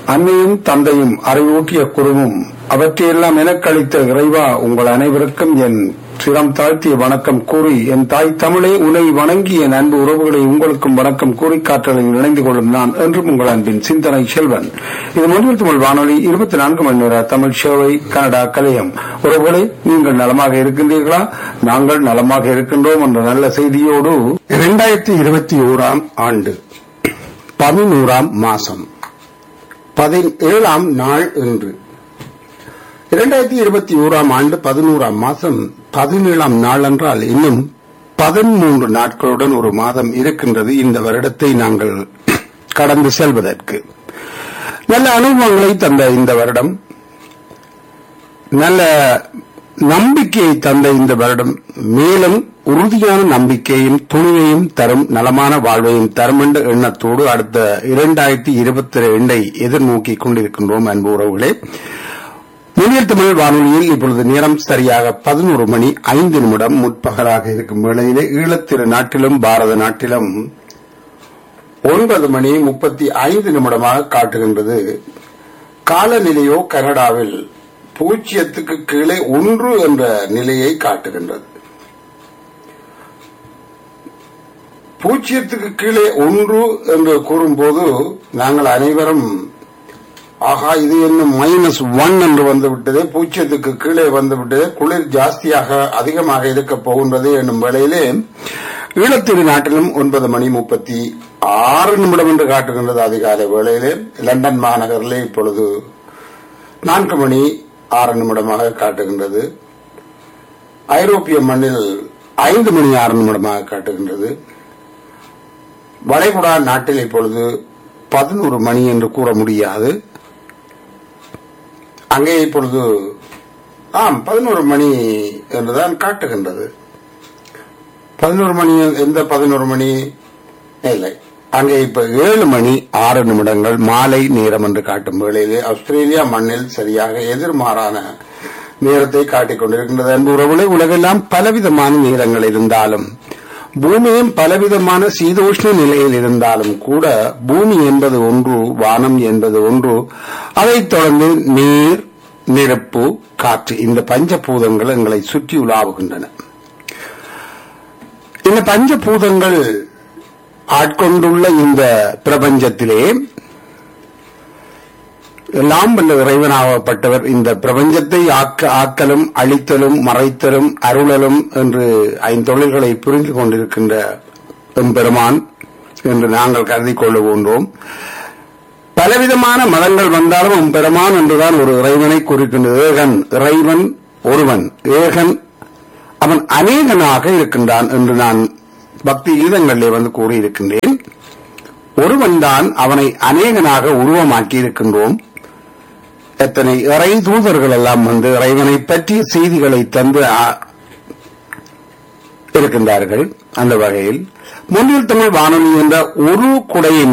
அன்னையும் தந்தையும் அறிவூட்டிய குருவும் அவற்றையெல்லாம் எனக்களித்த இறைவா உங்கள் அனைவருக்கும் என் சிரம் தாழ்த்திய வணக்கம் கூறி என் தாய் தமிழை உனை வணங்கி என் அன்பு உறவுகளை உங்களுக்கும் வணக்கம் கூறி காற்றலில் இணைந்து கொள்ளும் நான் என்றும் உங்கள் அன்பின் சிந்தனை செல்வன் இது மொழியில் தமிழ் வானொலி இருபத்தி நான்கு மணி நேர தமிழ் சேவை கனடா கலையம் உறவுகளை நீங்கள் நலமாக இருக்கின்றீர்களா நாங்கள் நலமாக இருக்கின்றோம் என்ற நல்ல செய்தியோடு இரண்டாயிரத்தி இருபத்தி ஓராம் ஆண்டு பதினோராம் மாசம் பதினேழாம் நாள் என்று இரண்டாயிரத்தி இருபத்தி ஓராம் ஆண்டு பதினோராம் மாதம் பதினேழாம் நாள் என்றால் இன்னும் பதிமூன்று நாட்களுடன் ஒரு மாதம் இருக்கின்றது இந்த வருடத்தை நாங்கள் கடந்து செல்வதற்கு நல்ல அனுபவங்களை தந்த இந்த வருடம் நல்ல நம்பிக்கையை தந்த இந்த வருடம் மேலும் உறுதியான நம்பிக்கையும் துணிவையும் தரும் நலமான வாழ்வையும் தரும் என்ற எண்ணத்தோடு அடுத்த இரண்டாயிரத்தி இருபத்தி ரெண்டை எதிர்நோக்கிக் கொண்டிருக்கின்றோம் அன்பு உறவுகளே முன்னில் தமிழ் வானொலியில் இப்பொழுது நேரம் சரியாக பதினோரு மணி ஐந்து நிமிடம் முற்பகலாக இருக்கும் வேளையிலே ஈழத்திரு நாட்டிலும் பாரத நாட்டிலும் ஒன்பது மணி முப்பத்தி ஐந்து நிமிடமாக காட்டுகின்றது காலநிலையோ கனடாவில் பூஜ்ஜியத்துக்கு கீழே ஒன்று என்ற நிலையை காட்டுகின்றது பூஜ்ஜியத்துக்கு கீழே ஒன்று என்று கூறும்போது நாங்கள் அனைவரும் ஆகா இது இன்னும் மைனஸ் ஒன் என்று வந்துவிட்டது பூஜ்ஜியத்துக்கு கீழே வந்துவிட்டது குளிர் ஜாஸ்தியாக அதிகமாக இருக்க போகின்றது என்னும் வேளையிலே ஈழத்திரு நாட்டிலும் ஒன்பது மணி முப்பத்தி ஆறு நிமிடம் என்று காட்டுகின்றது அதிகாலை வேளையிலே லண்டன் மாநகரிலே இப்பொழுது நான்கு மணி ஆறு நிமிடமாக காட்டுகின்றது ஐரோப்பிய மண்ணில் ஐந்து மணி ஆறு நிமிடமாக காட்டுகின்றது வளைகுடா நாட்டில் இப்பொழுது பதினோரு மணி என்று கூற முடியாது அங்கே இப்பொழுது ஆம் பதினோரு மணி என்றுதான் காட்டுகின்றது பதினோரு மணி எந்த பதினோரு மணி இல்லை அங்கே இப்ப ஏழு மணி ஆறு நிமிடங்கள் மாலை நேரம் என்று காட்டும் வேளையிலே ஆஸ்திரேலியா மண்ணில் சரியாக எதிர்மாறான நேரத்தை காட்டிக் கொண்டிருக்கின்றது அன்பு உறவுகளை உலகெல்லாம் பலவிதமான நேரங்கள் இருந்தாலும் பூமியும் பலவிதமான சீதோஷ்ண நிலையில் இருந்தாலும் கூட பூமி என்பது ஒன்று வானம் என்பது ஒன்று அதைத் தொடர்ந்து நீர் நெருப்பு காற்று இந்த பஞ்சபூதங்கள் எங்களை சுற்றி உலாவுகின்றன இந்த பஞ்சபூதங்கள் ஆட்கொண்டுள்ள இந்த பிரபஞ்சத்திலே எல்லாம் வல்ல இறைவனாகப்பட்டவர் இந்த பிரபஞ்சத்தை ஆக்க ஆக்கலும் அழித்தலும் மறைத்தலும் அருளலும் என்று ஐந்தொழில்களை புரிந்து கொண்டிருக்கின்ற எம்பெருமான் என்று நாங்கள் கருதி கொள்ள போன்றோம் பலவிதமான மதங்கள் வந்தாலும் எம்பெருமான் என்றுதான் ஒரு இறைவனை குறிக்கின்றது ஏகன் இறைவன் ஒருவன் ஏகன் அவன் அநேகனாக இருக்கின்றான் என்று நான் பக்தி கீதங்களிலே வந்து கூறியிருக்கின்றேன் ஒருவன் தான் அவனை அநேகனாக உருவமாக்கி இருக்கின்றோம் எத்தனை இறை தூதர்கள் எல்லாம் வந்து இறைவனை பற்றிய செய்திகளை தந்து இருக்கின்றார்கள் அந்த வகையில் முன்னில் தமிழ் வானொலி என்ற ஒரு குடையின்